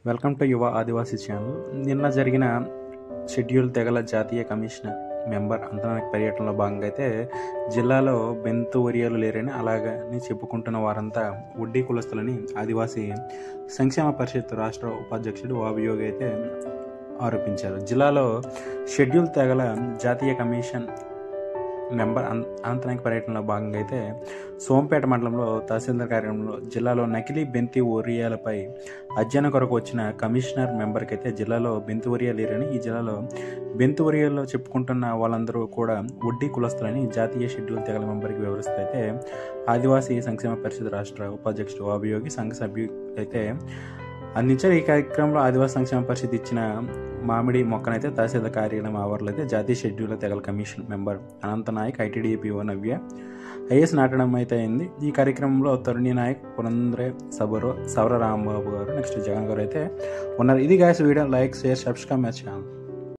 welcome to యువ ఆదివాసీ channel నిన్న జరిగిన షెడ్యూల్ తెగల జాతీయ కమిషనర్ మెంబర్ అంతరానికి పర్యటనలో భాగంగా అయితే జిల్లాలో బెంతు ఒరియాలు లేరని అలాగని చెప్పుకుంటున్న వారంతా వడ్డీ కులస్తులని ఆదివాసీ సంక్షేమ పరిషత్ రాష్ట్ర ఉపాధ్యక్షుడు వాబియోగి అయితే ఆరోపించారు జిల్లాలో షెడ్యూల్ తెగల జాతీయ కమిషన్ మెంబర్ అన్ అనంతనాయక పర్యటనలో భాగంగా అయితే సోంపేట మండలంలో తహసీల్దార్ కార్యాలయంలో జిల్లాలో నకిలీ బెంతి ఒరియాలపై అధ్యయనం కొరకు వచ్చిన కమిషనర్ మెంబర్కి అయితే జిల్లాలో బెంతి ఒరియా లేరని ఈ జిల్లాలో బెంతి ఒరియాల్లో చెప్పుకుంటున్న వాళ్ళందరూ కూడా వడ్డీ కులస్తులని జాతీయ షెడ్యూల్ తెగల మెంబర్కి వివరిస్తే అయితే ఆదివాసీ సంక్షేమ పరిషత్ రాష్ట్ర ఉపాధ్యక్షుడు అభియోగి సంఘ సభ్యులు అయితే అందించారు ఈ కార్యక్రమంలో ఆదివాసీ సంక్షేమ పరిషత్ ఇచ్చిన మామిడి మొక్కనైతే తహసీల్దార్ కార్యాలయం ఆవరణలో అయితే జాతీయ షెడ్యూల్ తెగల commission member Anantha Nayak ITDPO Navya IAS నాటడం అయితే అయింది ఈ కార్యక్రమంలో తరుణి నాయక్ పురంద్రే సబరో సవర రాంబాబు గారు నెక్స్ట్ జగన్ గారు అయితే ఉన్నారు ఇది guys video like share subscribe my channel